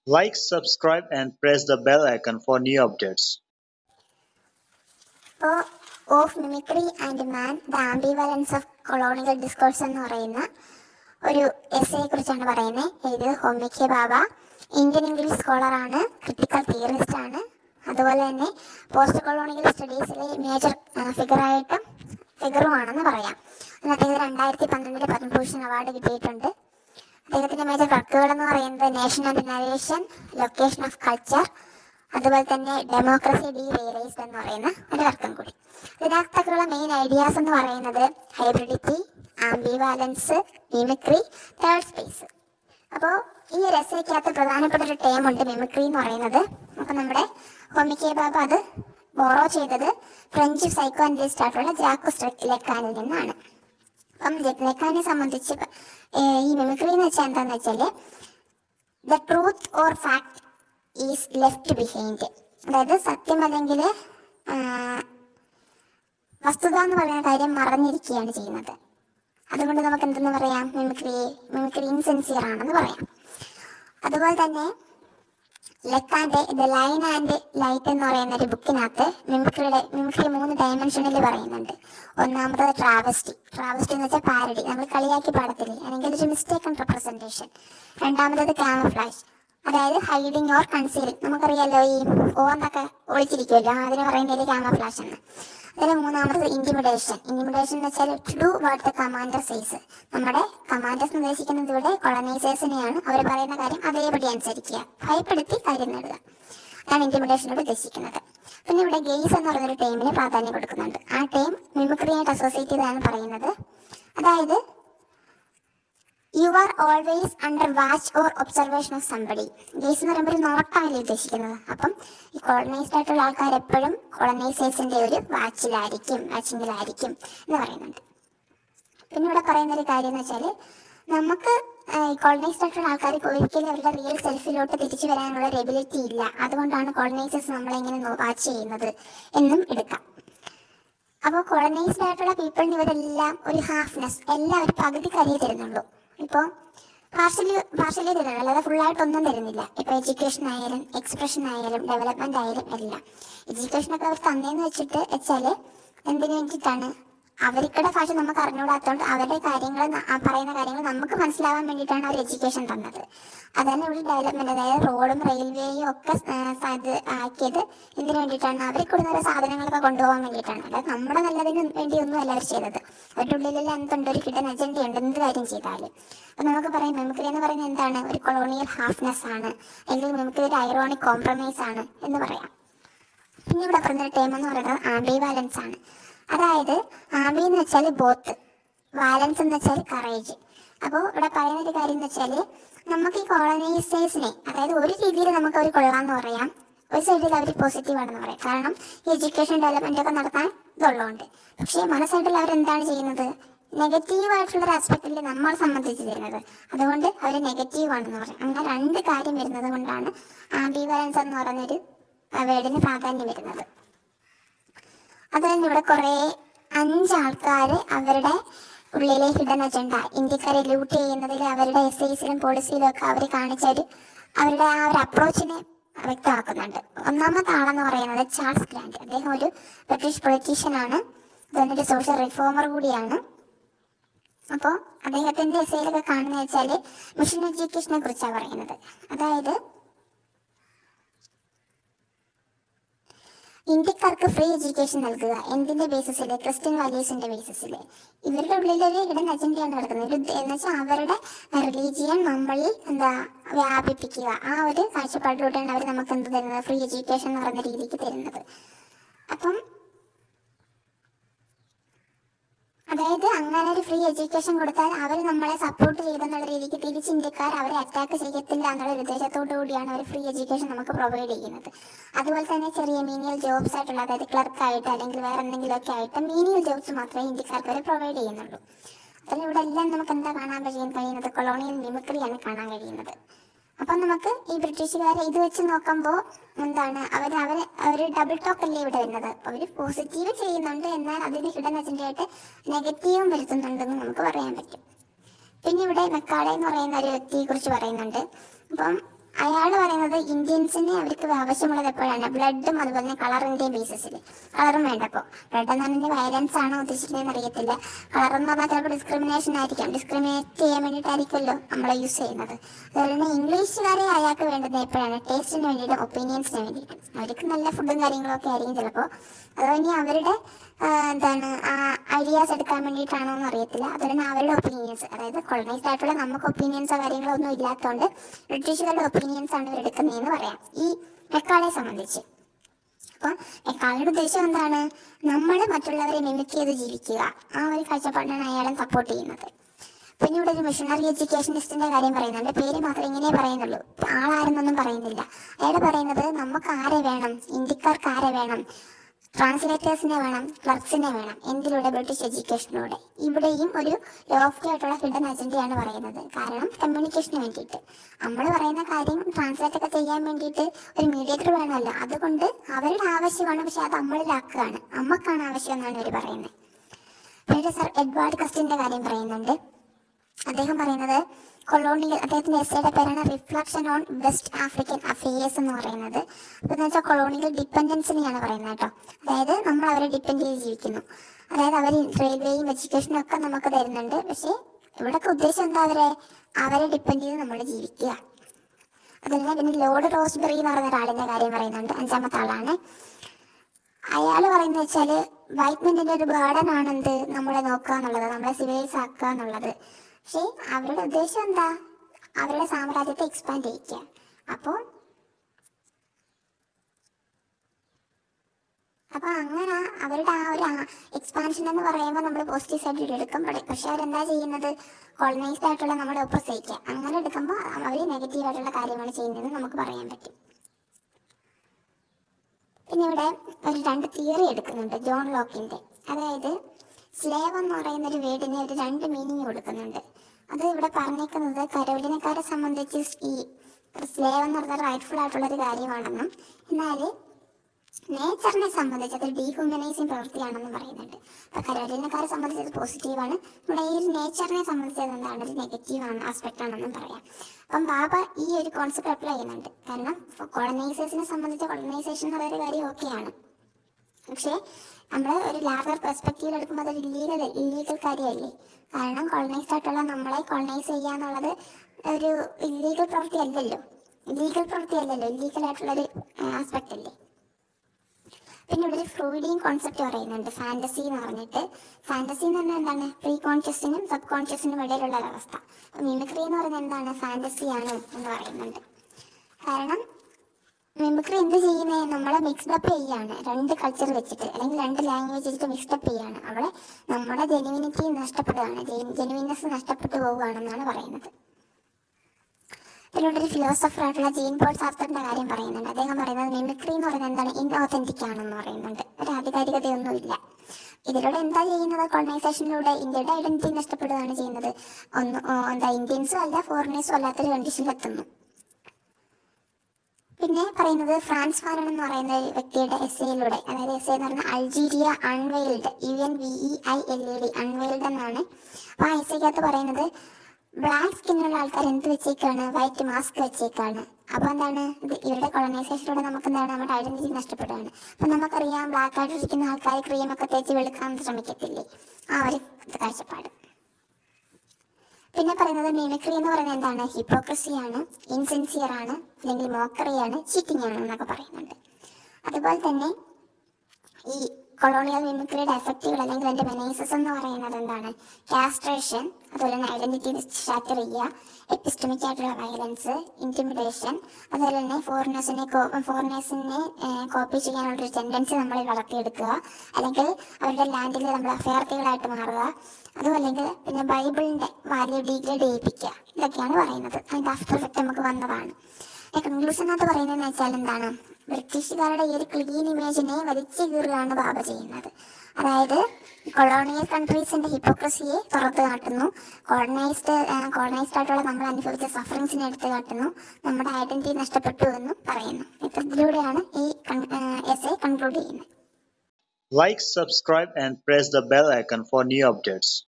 Like, subscribe, and press the bell icon for new updates. ഇപ്പോൾ of mimicry and man the ambivalence of colonial discourse എന്ന് പറയുന്ന ഒരു എസ്സയെ കുറിച്ചാണ് പറയുന്നത് എഴുതിയത് ഹോമിക്കെ ബാബ ഇന്ത്യൻ ഇംഗ്ലീഷ് സ്കോളറാണ് ക്രിട്ടിക്കൽ തിയറിസ്റ്റ് ആണ് അതുപോലെ തന്നെ പോസ്റ്റ് കൊളോണിയൽ സ്റ്റഡീസിലെ മേജർ ഫിഗറായിട്ടും ഫിഗറുമാണെന്ന് പറയാം അന്ന് അദ്ദേഹത്തിന് രണ്ടായിരത്തി പന്ത്രണ്ടിലെ പത്മഭൂഷൺ അവാർഡ് കിട്ടിയിട്ടുണ്ട് അദ്ദേഹത്തിന്റെ മേജർ വർക്കുകൾ എന്ന് പറയുന്നത് nation and narration location of culture അതുപോലെ തന്നെ ഡെമോക്രസി ഡി റിയലൈസ്ഡ് എന്ന് പറയുന്ന ഒരു വർക്കും കൂടി ഇതിനകത്തൊക്കെയുള്ള മെയിൻ ഐഡിയാസ് എന്ന് പറയുന്നത് hybridity ambivalence mimicry third space അപ്പോൾ ഈ ഒരു എസ്സേക്കകത്ത് പ്രധാനപ്പെട്ട ഒരു ടേം ഉണ്ട് മിമിക്രി എന്ന് പറയുന്നത് അപ്പൊ നമ്മുടെ ഹോമിക്കെ ബാബ അത് ബോറോ ചെയ്തത് ഫ്രഞ്ച് സൈക്കോ അനലിസ്റ്റ് ആയിട്ടുള്ള ജാക്കോ ലെക്കാനിൽ നിന്നാണ് അപ്പം ലെക്കാനെ സംബന്ധിച്ച് ഏഹ് ഈ മിമിക്രി എന്ന് വെച്ചാൽ എന്താന്ന് വെച്ചാല് the truth or fact is left behind അതായത് സത്യം അല്ലെങ്കിൽ വസ്തുത എന്ന് പറയുന്ന കാര്യം മറഞ്ഞിരിക്കുകയാണ് ചെയ്യുന്നത് അതുകൊണ്ട് നമുക്ക് എന്തെന്ന് പറയാം മിമിക്രി മിമിക്രി ഇൻസിൻസിയർ ആണെന്ന് പറയാം അതുപോലെ തന്നെ ലെക്കാന്റെ ദ ലൈൻ ആൻഡ് ലൈറ്റ് എന്ന് പറയുന്ന ഒരു ബുക്കിനകത്ത് മിമിക്രിയുടെ മിമിക്രി മൂന്ന് ഡയമെൻഷനിൽ പറയുന്നുണ്ട് ഒന്നാമത് ട്രാവസ്റ്റി ട്രാവസ്റ്റി എന്ന് വെച്ചാൽ പാരഡി നമ്മൾ കളിയാക്കി പാടത്തില്ലേ അല്ലെങ്കിൽ ഒരു മിസ്റ്റേക്കൺ റെപ്രസെന്റേഷൻ രണ്ടാമത്തത് ക്യാമഫ്ലാഷ് അതായത് ഹൈഡിങ് ഓർ കൺസീലിംഗ് നമുക്കറിയാലോ ഈ ഓന്നൊക്കെ ഒളിച്ചിരിക്കുമല്ലോ അതിന് പറയുന്നത് ക്യാമഫ്ലാഷ് എന്ന് അതിൽ മൂന്നാമത്തത് ഇന്റിമിഡേഷൻ ഇന്റിമിഡേഷൻ എന്ന് വെച്ചാൽ to do what the commander says നമ്മുടെ കമാൻഡേഴ്സ് നിർദ്ദേശിക്കുന്നത് ഇവിടെ കൊളനൈസേഴ്സിനെയാണ് അവർ പറയുന്ന കാര്യം അതേപടി അനുസരിക്കുക ഭയപ്പെടുത്തി കാര്യം നേടുക അതാണ് ഇന്റിമിഡേഷനോട് ഉദ്ദേശിക്കുന്നത് പിന്നെ ഇവിടെ ഗെയ്സ് എന്ന് പറയുന്നൊരു ടൈമിന് പ്രാധാന്യം കൊടുക്കുന്നുണ്ട് ആ ടൈം മിമിക്രിയായിട്ട് അസോസിയേറ്റ് ചെയ്താണ് പറയുന്നത് അതായത് you are always under watch or observation of somebody gaze എന്ന് പറയുമ്പോൾ ഒരു നോട്ടാണല്ലേ ഉദ്ദേശിക്കുന്നത് അപ്പം ഈ കോളനൈസ്ഡ് ആയിട്ടുള്ള ആൾക്കാർ എപ്പോഴും കോളനൈസേഴ്സിന്റെ ഒരു വാച്ചിലായിരിക്കും വാച്ചിങ്ങിലായിരിക്കും എന്ന് പറയുന്നുണ്ട് പിന്നെ ഇവിടെ പറയുന്ന ഒരു കാര്യം എന്ന് വെച്ചാൽ നമുക്ക് കോളനൈസ്ഡ് ആയിട്ടുള്ള ആൾക്കാർക്ക് ഒരിക്കലും അവരുടെ റിയൽ സെൽഫിലോട്ട് തിരിച്ചു വരാനുള്ള ഒരു എബിലിറ്റി ഇല്ല അതുകൊണ്ടാണ് കോളനൈസേഴ്സ് നമ്മളെ ഇങ്ങനെ വാച്ച് ചെയ്യുന്നത് എന്നും എടുക്കാം അപ്പോൾ കോളനൈസ്ഡ് ആയിട്ടുള്ള പീപ്പിളിന് ഇവരെല്ലാം ഒരു ഹാഫ്നെസ് എല്ലാവരും പകുതി കരിയെ തരുന്നുള്ളൂ ഇപ്പോൾ പാർഷ്യലി പാർഷ്യലി തരുന്നുള്ളൂ അല്ലാതെ full ആയിട്ടൊന്നും തരുന്നില്ല ഇപ്പോൾ എഡ്യൂക്കേഷൻ ആയാലും എക്സ്പ്രഷൻ ആയാലും ഡെവലപ്മെന്റ് ആയാലും എല്ലാം എഡ്യൂക്കേഷനൊക്കെ അവർ തന്നേന്ന് വെച്ചിട്ട് വെച്ചാൽ എന്തിനു വേണ്ടിയിട്ടാണ് അവർക്കുടെ ഭാഷ നമുക്ക് അറിഞ്ഞുകൂടാത്തതുകൊണ്ട് അവരുടെ കാര്യങ്ങൾ ന- ആ പറയുന്ന കാര്യങ്ങൾ നമുക്ക് മനസ്സിലാവാൻ വേണ്ടിയിട്ടാണ് അവർ എഡ്യൂക്കേഷൻ തന്നത് അതന്നെ ഇവിടെ ഡെവലപ്മെന്റ് അതായത് റോഡും റെയിൽവേയും ഒക്കെ ആ, സ- ഇത് ആക്കിയത് ഇതിനു വേണ്ടിയിട്ടാണ് അവർ കൊടുക്കുന്ന സാധനങ്ങളൊക്കെ കൊണ്ടുപോകാൻ വേണ്ടിയിട്ടാണ് അല്ലാതെ നമ്മുടെ നല്ലതിന് വേണ്ടി ഒന്നും അല്ല അവർ ചെയ്തത് അവരുടെ ഉള്ളിലെല്ലാം എന്തുണ്ട് ഒരു ഹിഡൻ അജണ്ട ഉണ്ട് എന്ത് കാര്യം ചെയ്താലും അപ്പൊ നമുക്ക് പറയാം മിമിക്രി എന്ന് പറയുന്നത് എന്താണ് ഒരു കൊളോണിയൽ ഹാഫ്നെസ് ആണ് അല്ലെങ്കിൽ മിമിക്രി ഒരു ഐറോണിക് കോംപ്രമൈസ് ആണ് എന്ന് പറയാം പിന്നെ ഇവിടെ പറഞ്ഞ ടേം എന്ന് പറയുന്നത് ആംബി വാലൻസ് ആണ് അതായത് ആംബി എന്ന് വെച്ചാൽ ബോത്ത് വാലൻസ് എന്ന് വെച്ചാൽ കറേജ് അപ്പോൾ ഇവിടെ പറയുന്ന ഒരു കാര്യം എന്ന് വെച്ചാൽ നമുക്ക് ഈ കോളനൈസേഴ്സിനെ അതായത് ഒരു രീതിയിൽ നമുക്ക് അവർ കൊള്ളാന്ന് പറയാം ഒരു സൈഡിൽ അവർ പോസിറ്റീവ് ആണെന്ന് പറയാം കാരണം ഈ എഡ്യൂക്കേഷൻ ഡെവലപ്മെന്റ് ഒക്കെ നടത്താൻ ഇതുള്ളതുകൊണ്ട് പക്ഷേ മറു സൈഡിൽ അവർ എന്താണ് ചെയ്യുന്നത് നെഗറ്റീവ് ആയിട്ടുള്ള ഒരു ആസ്പെക്റ്റിൽ നമ്മൾ സംബന്ധിച്ച് തരുന്നത് അതുകൊണ്ട് അവർ നെഗറ്റീവ് ആണെന്ന് പറയും അങ്ങനെ രണ്ട് കാര്യം വരുന്നത് കൊണ്ടാണ് ആംബിവാലൻസ് എന്ന് പറയുന്നൊരു വേർഡിന് പ്രാധാന്യം വരുന്നത് അത് തന്നെ ഇവിടെ കുറെ അഞ്ചാൾക്കാര് അവരുടെ ഉള്ളിലെ ഹിഡൻ അജണ്ട ഇന്ത്യക്കാരെ ലൂട്ട് ചെയ്യുന്നതിൽ അവരുടെ എസ് ഐസിലും പോളിസിയിലും ഒക്കെ അവർ കാണിച്ച ഒരു അവരുടെ ആ ഒരു അപ്രോച്ചിനെ വ്യക്തമാക്കുന്നുണ്ട് ഒന്നാമത്തെ ആളെന്ന് പറയുന്നത് ചാൾസ് ഗ്രാൻഡ് അദ്ദേഹം ഒരു ബ്രിട്ടീഷ് പൊളിറ്റീഷ്യൻ ആണ് അതുപോലെ ഒരു സോഷ്യൽ റിഫോമർ കൂടിയാണ് അപ്പോൾ അദ്ദേഹത്തിന്റെ എസ്ഐയിലൊക്കെ കാണുന്ന വെച്ചാൽ മിഷൻ എഡ്യൂക്കേഷനെ കുറിച്ചാണ് പറയുന്നത് അതായത് ഇന്ത്യക്കാർക്ക് ഫ്രീ എഡ്യൂക്കേഷൻ നൽകുക എന്തിന്റെ ബേസിസിൽ ക്രിസ്ത്യൻ വാല്യൂസിന്റെ ബേസിസിൽ ഇവരുടെ ഉള്ളിൽ ഒരു ഹിഡൻ അജണ്ടയാണ് നടക്കുന്നത് ഒരു എന്ന് വെച്ചാൽ അവരുടെ റിലീജിയൻ നമ്മളിൽ എന്താ വ്യാപിപ്പിക്കുക ആ ഒരു കാഴ്ചപ്പാടിലൂടെയാണ് അവർ നമുക്ക് എന്ത് തരുന്നത് ഫ്രീ എഡ്യൂക്കേഷൻ എന്ന് പറയുന്ന രീതിക്ക് തരുന്നത് അപ്പം അതായത് അങ്ങനെ ഒരു ഫ്രീ എഡ്യൂക്കേഷൻ കൊടുത്താൽ അവർ നമ്മളെ സപ്പോർട്ട് ചെയ്തെന്നുള്ള രീതിക്ക് തിരിച്ച് ഇന്ത്യക്കാർ അവരെ അറ്റാക്ക് ചെയ്യത്തില്ല എന്നുള്ള ഒരു ഉദ്ദേശത്തോടു കൂടിയാണ് അവർ ഫ്രീ എഡ്യൂക്കേഷൻ നമുക്ക് പ്രൊവൈഡ് ചെയ്യുന്നത് അതുപോലെ തന്നെ ചെറിയ മീനിയൽ ജോബ്സ് ആയിട്ടുള്ള അതായത് ക്ലർക്ക് ആയിട്ട് അല്ലെങ്കിൽ വേറെ എന്തെങ്കിലുമൊക്കെ ആയിട്ട് മീനിയൽ ജോബ്സ് മാത്രമേ ഇന്ത്യക്കാർക്ക് അവർ പ്രൊവൈഡ് ചെയ്യുന്നുള്ളൂ അതിൽ ഇവിടെ എല്ലാം നമുക്ക് എന്താ കാണാൻ കഴിയാൻ കഴിയുന്നത് കൊളോണിയൽ മിമിക്രിയാണ് കാണാൻ കഴിയുന്നത് അപ്പം നമുക്ക് ഈ ബ്രിട്ടീഷുകാരെ ഇത് വെച്ച് നോക്കുമ്പോൾ എന്താണ് അവർ അവർ അവർ ഡബിൾ ടോക്ക് അല്ലേ ഇവിടെ വരുന്നത് അവർ പോസിറ്റീവ് ചെയ്യുന്നുണ്ട് എന്നാൽ അതിന് ഹിഡൻ അജണ്ടയായിട്ട് നെഗറ്റീവും വരുത്തുന്നുണ്ടെന്ന് നമുക്ക് പറയാൻ പറ്റും പിന്നെ ഇവിടെ മെക്കാളെ എന്ന് പറയുന്ന ഒരു വ്യക്തിയെ കുറിച്ച് പറയുന്നുണ്ട് അപ്പം അയാൾ പറയുന്നത് ഇന്ത്യൻസിന് അവർക്ക് ആവശ്യമുള്ളത് എപ്പോഴാണ് ബ്ലഡും അതുപോലെ തന്നെ കളറിന്റെയും ബേസിസിൽ കളറും വേണ്ടപ്പോ ബ്ലഡ് എന്ന് പറഞ്ഞാൽ വയലൻസ് ആണോ ഉദ്ദേശിക്കുന്നതെന്ന് അറിയത്തില്ല കളർ എന്ന് പറഞ്ഞാൽ ചിലപ്പോൾ ഡിസ്ക്രിമിനേഷൻ ആയിരിക്കാം ഡിസ്ക്രിമിനേറ്റ് ചെയ്യാൻ വേണ്ടിയിട്ടായിരിക്കുമല്ലോ നമ്മൾ യൂസ് ചെയ്യുന്നത് അതുപോലെ തന്നെ ഇംഗ്ലീഷുകാരെ അയാൾക്ക് വേണ്ടത് എപ്പോഴാണ് ടേസ്റ്റിന് വേണ്ടിയിട്ടും ഒപ്പീനിയൻസിന് വേണ്ടിയിട്ടും അവർക്ക് നല്ല ഫുഡും കാര്യങ്ങളൊക്കെ ആയിരിക്കും ചിലപ്പോൾ അതുപോലെ ഇനി അവരുടെ ആ, എന്താണ് ഐഡിയാസ് എടുക്കാൻ വേണ്ടിയിട്ടാണോ എന്ന് അറിയത്തില്ല അതുപോലെ അവരുടെ ഒപ്പീനിയൻസ് അതായത് കൊളനൈസ്ഡ് ആയിട്ടുള്ള നമുക്ക് ഒപ്പീനിയൻസോ കാര്യങ്ങളോ ഒന്നും ഇല്ലാത്തതുകൊണ്ട് ബ്രിട്ടീഷുകാരുടെ ഒപ്പീനിയൻസ് ആണ് ഇവർ എടുക്കുന്നതെന്ന് പറയാം ഈ മെക്കാളെ സംബന്ധിച്ച് അപ്പൊ മെക്കാളുടെ ഉദ്ദേശം എന്താണ് നമ്മൾ മറ്റുള്ളവരെ മിമിക് ചെയ്ത് ജീവിക്കുക ആ ഒരു കാഴ്ചപ്പാടിനാണ് അയാളെ സപ്പോർട്ട് ചെയ്യുന്നത് പിന്നെ ഇവിടെ ഒരു മിഷണറി എഡ്യൂക്കേഷനിസ്റ്റിന്റെ കാര്യം പറയുന്നുണ്ട് പേര് മാത്രമേ ഇങ്ങനെ പറയുന്നുള്ളൂ ആളാരെന്നൊന്നും പറയുന്നില്ല അയാൾ പറയുന്നത് നമുക്ക് ആരെ വേണം ഇന്ത്യക്കാർക്ക് ആരെ വേണം ട്രാൻസ്ലേറ്റേഴ്സിനെ വേണം ക്ലർക്സിനെ വേണം എന്തിലൂടെ ബ്രിട്ടീഷ് എഡ്യൂക്കേഷനിലൂടെ ഇവിടെയും ഒരു ലോഫ്റ്റി ആയിട്ടുള്ള ഹിഡൻ അജണ്ടയാണ് പറയുന്നത് കാരണം കമ്മ്യൂണിക്കേഷന് വേണ്ടിയിട്ട് നമ്മൾ പറയുന്ന കാര്യം ട്രാൻസ്ലേറ്റ് ഒക്കെ ചെയ്യാൻ വേണ്ടിയിട്ട് ഒരു മീഡിയേറ്റർ വേണമല്ലോ അതുകൊണ്ട് അവരുടെ ആവശ്യമാണ് പക്ഷെ അത് നമ്മളിലാക്കുകയാണ് നമുക്കാണ് ആവശ്യം എന്നാണ് ഇവർ പറയുന്നത് പിന്നീട് സർ എഡ്വാർഡ് കസ്റ്റിന്റെ കാര്യം പറയുന്നുണ്ട് അദ്ദേഹം പറയുന്നത് കൊളോണിയൽ അദ്ദേഹത്തിന്റെ എസ്സയുടെ പേരാണ് reflection on West African affairs എന്ന് പറയുന്നത് അപ്പൊ എന്ന് വെച്ചാൽ കൊളോണിയൽ ഡിപ്പെൻഡൻസിനെയാണ് പറയുന്നത് കേട്ടോ അതായത് നമ്മൾ അവരെ ഡിപ്പെൻഡ് ചെയ്ത് ജീവിക്കുന്നു അതായത് അവർ റെയിൽവേയും എഡ്യൂക്കേഷനും ഒക്കെ നമുക്ക് തരുന്നുണ്ട് പക്ഷേ ഇവിടൊക്കെ ഉദ്ദേശം എന്താ അവരെ അവരെ ഡിപ്പെൻഡ് ചെയ്ത് നമ്മൾ ജീവിക്കുക അതുപോലെ പിന്നെ ലോർഡ് റോസ്ബെറി എന്ന് പറയുന്ന ഒരാളിന്റെ കാര്യം പറയുന്നുണ്ട് അഞ്ചാമത്തെ ആളാണ് അയാൾ പറയുന്നത് വെച്ചാല് വൈറ്റ്മെന്റിന്റെ ഒരു ബേർഡൻ ആണെന്ത് നമ്മളെ നോക്കുക എന്നുള്ളത് നമ്മളെ സിവിലൈസ് ആക്കുക എന്നുള്ളത് പക്ഷേ അവരുടെ ഉദ്ദേശം എന്താ അവരുടെ സാമ്രാജ്യത്തെ എക്സ്പാൻഡ് ചെയ്യിക്കുക അപ്പോൾ അപ്പൊ അങ്ങനെ അവരുടെ ആ ഒരു എക്സ്പാൻഷൻ എന്ന് പറയുമ്പോൾ നമ്മൾ പോസിറ്റീവ് സൈഡ് എടുക്കും പടി- പക്ഷെ അവരെന്താ ചെയ്യുന്നത് കോളനൈസ്ഡ് ആയിട്ടുള്ള നമ്മുടെ ഒപ്പോസിറ്റ് അങ്ങനെ എടുക്കുമ്പോൾ അവർ നെഗറ്റീവ് ആയിട്ടുള്ള കാര്യമാണ് ചെയ്യുന്നതെന്ന് നമുക്ക് പറയാൻ പറ്റും പിന്നെ ഇവിടെ ഒരു രണ്ട് തിയറി എടുക്കുന്നുണ്ട് ജോൺ ലോക്കിന്റെ അതായത് സ്ലേവ് എന്ന് പറയുന്ന ഒരു വേർഡിന് ഒരു രണ്ട് മീനിങ് കൊടുക്കുന്നുണ്ട് അത് ഇവിടെ പറഞ്ഞേക്കുന്നത് കരോലിനക്കാരെ സംബന്ധിച്ച് ഈ സ്ലേവ് എന്ന് പറഞ്ഞാൽ റൈറ്റ്ഫുൾ ആയിട്ടുള്ള ഒരു കാര്യമാണെന്നും എന്നാൽ നേച്ചറിനെ സംബന്ധിച്ച് അത് ഡീഹ്യൂമനൈസിങ് പ്രവൃത്തിയാണെന്ന് പറയുന്നുണ്ട് അപ്പൊ കരോലിനക്കാരെ സംബന്ധിച്ച് അത് പോസിറ്റീവാണ് ഇവിടെ ഈ ഒരു നേച്ചറിനെ സംബന്ധിച്ച് അത് എന്താണ് ഒരു നെഗറ്റീവ് ആണ് ആസ്പെക്ട് ആണെന്നും പറയാം അപ്പം ബാബ ഈ ഒരു കോൺസെപ്റ്റ് അപ്ലൈ ചെയ്യുന്നുണ്ട് കാരണം കോളനൈസേഴ്സിനെ സംബന്ധിച്ച് കോളനൈസേഷൻ എന്ന് പറയുന്ന കാര്യം ഓക്കെയാണ് പക്ഷേ നമ്മൾ ഒരു ലാർജർ പെർസ്പെക്റ്റീവിൽ എടുക്കുമ്പോൾ അതൊരു ഇല്ലീഗൽ ഇല്ലീഗൽ കാര്യമല്ലേ കാരണം കോളനൈസ്ഡ് ആയിട്ടുള്ള നമ്മളെ കോളനൈസ് ചെയ്യുക എന്നുള്ളത് ഒരു ഇല്ലീഗൽ പ്രവൃത്തി അല്ലല്ലോ ഇല്ലീഗൽ പ്രവൃത്തി അല്ലല്ലോ ഇല്ലീഗൽ ആയിട്ടുള്ളൊരു ആസ്പെക്ട് അല്ലേ പിന്നെ ഇവിടെ ഒരു ഫ്രൂഡിയൻ കോൺസെപ്റ്റ് പറയുന്നുണ്ട് ഫാന്റസി എന്ന് പറഞ്ഞിട്ട് ഫാന്റസി എന്ന് പറഞ്ഞാൽ എന്താണ് പ്രീ കോൺഷ്യസിനും സബ് കോൺഷ്യസിനും ഇടയിലുള്ള ഒരവസ്ഥ മിമിക്രി എന്ന് പറയുന്നത് എന്താണ് ഫാന്റസി ആണ് എന്ന് പറയുന്നുണ്ട് കാരണം മിമിക്രി എന്ത് ചെയ്യുന്നത് നമ്മളെ മിക്സ്ഡ് അപ്പ് ചെയ്യാണ് രണ്ട് കൾച്ചർ വെച്ചിട്ട് അല്ലെങ്കിൽ രണ്ട് ലാംഗ്വേജ് വെച്ചിട്ട് മിക്സ്ഡ് അപ്പ് ചെയ്യാണ് അവിടെ നമ്മുടെ ജെനുവിനിറ്റി നഷ്ടപ്പെടുകയാണ് ജെനുവിനെസ് നഷ്ടപ്പെട്ടു പോവുകയാണെന്നാണ് പറയുന്നത് ഇതിലൂടെ ഒരു ഫിലോസഫർ ആയിട്ടുള്ള ജീൻ പോൾ സാർത്തറിന്റെ കാര്യം പറയുന്നുണ്ട് അദ്ദേഹം പറയുന്നത് മിമിക്രി എന്ന് പറയുന്നത് എന്താണ് ഇൻഓതന്റിക് ആണെന്ന് പറയുന്നുണ്ട് ഒരു ആധികാരികതയൊന്നുമില്ല ഇതിലൂടെ എന്താ ചെയ്യുന്നത് കോളനൈസേഷനിലൂടെ ഇന്ത്യയുടെ ഐഡന്റിറ്റി നഷ്ടപ്പെടുകയാണ് ചെയ്യുന്നത് ഒന്ന് ഓ, എന്താ ഇന്ത്യൻസും അല്ല ഫോറിനേഴ്സും അല്ലാത്തൊരു കണ്ടീഷനിൽ എത്തുന്നു പിന്നെ പറയുന്നത് ഫ്രാൻസ് ഫാരൺ എന്ന് പറയുന്ന ഒരു വ്യക്തിയുടെ എസ്സേയിലൂടെ അതായത് എസ്സേ എന്ന് പറയുന്നത് Algeria unveiled U N V E I L A D unveiled എന്നാണ് അപ്പൊ ആ എസ്സേക്കകത്ത് പറയുന്നത് ബ്ലാക്ക് സ്കിന്നുള്ള ആൾക്കാർ എന്ത് വെച്ചേക്കാണ് വൈറ്റ് മാസ്ക് വെച്ചേക്കാണ് അപ്പൊ എന്താണ് ഇത് ഇവരുടെ കൊളനൈസേഷനിലൂടെ നമുക്ക് എന്താണ് നമ്മുടെ ഐഡന്റിറ്റി നഷ്ടപ്പെടുകയാണ് അപ്പൊ നമുക്കറിയാം ബ്ലാക്ക് ആയിട്ട് ഇരിക്കുന്ന ആൾക്കാർ ക്രീമൊക്കെ തേച്ച് വെളുക്കാൻ ശ്രമിക്കത്തില്ലേ ആ ഒരു കാഴ്ചപ്പാട് പിന്നെ പറയുന്നത് മിമിക്രി എന്ന് പറയുന്നത് എന്താണ് ഹിപ്പോക്രസിയാണ് ഇൻസിൻസിയർ ആണ് അല്ലെങ്കിൽ മോക്കറിയാണ് ചീറ്റിംഗ് ആണ് എന്നൊക്കെ പറയുന്നുണ്ട് അതുപോലെ തന്നെ ഈ കൊളോണിയൽ മിമിക്രിയുടെ എഫക്റ്റുകൾ അല്ലെങ്കിൽ അതിന്റെ മെനൈസസ് എന്ന് പറയുന്നത് എന്താണ് കാസ്ട്രേഷൻ അതുപോലെ തന്നെ ഐഡന്റിറ്റി ഷാറ്റർ ചെയ്യുക എപ്പിസ്റ്റമിക് ആയിട്ടുള്ള വയലൻസ് ഇന്റിമിഡേഷൻ അതുപോലെ തന്നെ ഫോറിനേഴ്സിനെ ഫോറിനേഴ്സിനെ കോപ്പി ചെയ്യാനുള്ള ഒരു ടെൻഡൻസി നമ്മൾ വളർത്തിയെടുക്കുക അല്ലെങ്കിൽ അവരുടെ ലാൻഡിൽ നമ്മൾ അഭയാർത്ഥികളായിട്ട് മാറുക അതും അല്ലെങ്കിൽ പിന്നെ ബൈബിളിന്റെ വാല്യൂ ഡീഗ്രേഡ് ചെയ്യിപ്പിക്കുക ഇതൊക്കെയാണ് പറയുന്നത് അതിന്റെ ആഫ്റ്റർ എഫക്റ്റ് നമുക്ക് വന്നതാണ് കൺക്ലൂഷനകത്ത് പറയുന്നതെന്ന് വെച്ചാൽ എന്താണ് ബ്രിട്ടീഷുകാരുടെ ഈ ഒരു ക്ലീൻ ഇമേജിനെ വലിച്ചു കീറുകയാണ് ബാബ ചെയ്യുന്നത് അതായത് കൊളോണിയൽ കൺട്രീസിന്റെ ഹിപ്പോക്രസിയെ തുറന്നു കാട്ടുന്നു കോളനൈസ്ഡ് കോളനൈസ്ഡ് ആയിട്ടുള്ള നമ്മൾ അനുഭവിച്ച സഫറിങ്സിനെ എടുത്തു കാട്ടുന്നു നമ്മുടെ ഐഡന്റിറ്റി നഷ്ടപ്പെട്ടു എന്നും പറയുന്നു ഇതിലൂടെയാണ് ഈ എസ് എ കൺക്ലൂഡ് ചെയ്യുന്നത് Like, subscribe, and press the bell icon for new updates.